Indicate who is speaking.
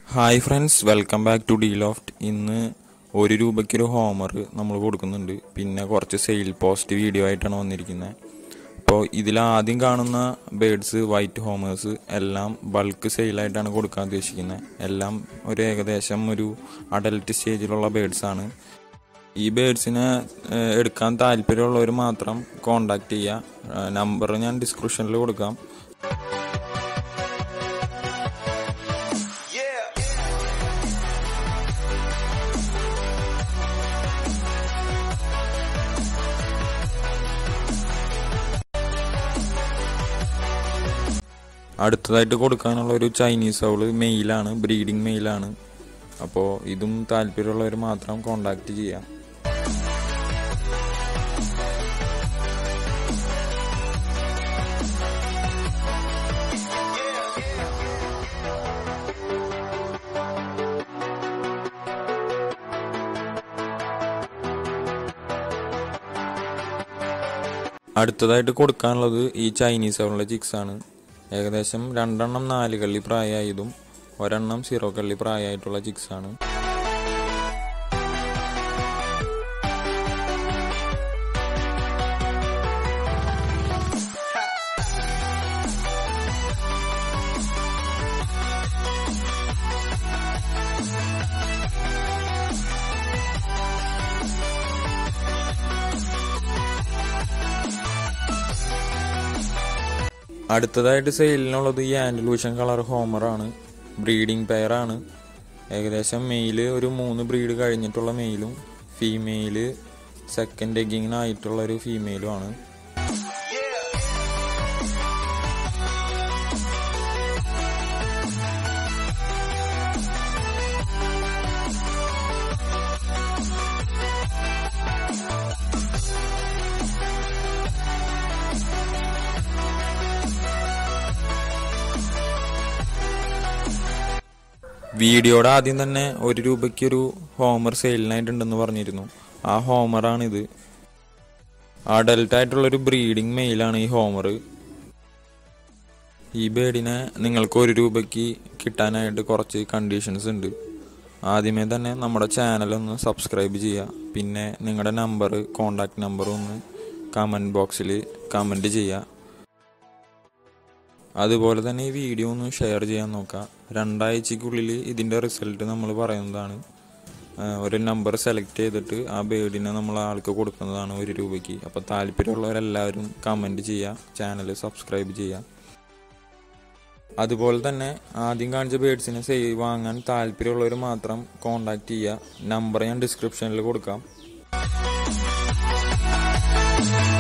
Speaker 1: hi friends welcome back to the loft ഇന്ന് ഒരു രൂപയ്ക്കൊരു Homer നമ്മൾ കൊടുക്കുന്നുണ്ട് പിന്നെ കുറച്ച് സെയിൽ പോസ്റ്റ് വീഡിയോ ആയിട്ടാണ് വന്നിരിക്കുന്നത് അപ്പോൾ ഇതിൽ ആദ്യം കാണുന്ന ബേഡ്സ് വൈറ്റ് ഹോമേഴ്സ് എല്ലാം ബൾക്ക് സെയിലായിട്ടാണ് കൊടുക്കാൻ ഉദ്ദേശിക്കുന്നത് എല്ലാം ഒരു ഏകദേശം ഒരു അഡൽട്ട് സ്റ്റേജിലുള്ള ബേഡ്സ് ആണ് ഈ ബേഡ്സിനെ ഏഹ്, എടുക്കാൻ താല്പര്യമുള്ളവർ മാത്രം കോണ്ടാക്ട് ചെയ്യുക നമ്പർ ഞാൻ ഡിസ്ക്രിപ്ഷനിൽ കൊടുക്കാം അടുത്തതായിട്ട് കൊടുക്കാനുള്ള ഒരു ചൈനീസ് ഔള് മെയിലാണ് ബ്രീഡിംഗ് മെയിലാണ് അപ്പോൾ ഇതും താല്പര്യമുള്ളവർ മാത്രം കോണ്ടാക്ട് ചെയ്യാം അടുത്തതായിട്ട് കൊടുക്കാനുള്ളത് ഈ ചൈനീസ് ഔളിലെ ചിക്സ് ആണ് ഏകദേശം രണ്ടെണ്ണം നാല് കള്ളി പ്രായമായതും ഒരെണ്ണം സീറോ കള്ളി പ്രായമായിട്ടുള്ള ചിക്സ് ആണ് അടുത്തതായിട്ട് സെയിലിനുള്ളത് ഈ ആൻഡലൂഷൻ കളർ ഹോമറാണ് ബ്രീഡിംഗ് പെയറാണ് ഏകദേശം മെയില് ഒരു മൂന്ന് ബ്രീഡ് കഴിഞ്ഞിട്ടുള്ള മെയിലും ഫീമെയില് സെക്കൻഡ് എഗിങ്ങിനായിട്ടുള്ള ഒരു ഫീമെയിലും ആണ് വീഡിയോയുടെ ആദ്യം തന്നെ ഒരു രൂപയ്ക്ക് ഒരു ഹോമർ സെയിലിനായിട്ടുണ്ടെന്ന് പറഞ്ഞിരുന്നു ആ ഹോമറാണിത് അഡൽട്ട് ആയിട്ടുള്ള ഒരു ബ്രീഡിംഗ് മെയിലാണ് ഈ ഹോമർ ഈ ബേഡിനെ നിങ്ങൾക്ക് ഒരു രൂപയ്ക്ക് കിട്ടാനായിട്ട് കുറച്ച് കണ്ടീഷൻസ് ഉണ്ട് ആദ്യമേ തന്നെ നമ്മുടെ ചാനൽ ഒന്ന് സബ്സ്ക്രൈബ് ചെയ്യുക പിന്നെ നിങ്ങളുടെ നമ്പർ കോണ്ടാക്ട് നമ്പർ ഒന്ന് കമൻറ്റ് ബോക്സിൽ കമൻറ്റ് ചെയ്യുക അതുപോലെ തന്നെ ഈ വീഡിയോ ഒന്ന് ഷെയർ ചെയ്യാൻ നോക്കാം രണ്ടാഴ്ചക്കുള്ളിൽ ഇതിൻ്റെ റിസൾട്ട് നമ്മൾ പറയുന്നതാണ് ആ, ഒരു നമ്പർ സെലക്ട് ചെയ്തിട്ട് ആ ബേഡിനെ നമ്മൾ ആൾക്ക് കൊടുക്കുന്നതാണ് ഒരു രൂപയ്ക്ക് അപ്പോൾ താല്പര്യമുള്ളവരെല്ലാവരും കമൻറ്റ് ചെയ്യുക ചാനൽ സബ്സ്ക്രൈബ് ചെയ്യുക അതുപോലെ തന്നെ ആദ്യം കാണിച്ച ബേഡ്സിനെ സെയിൽ വാങ്ങാൻ താല്പര്യമുള്ളവർ മാത്രം കോണ്ടാക്ട് ചെയ്യുക നമ്പർ ഞാൻ ഡിസ്ക്രിപ്ഷനിൽ കൊടുക്കാം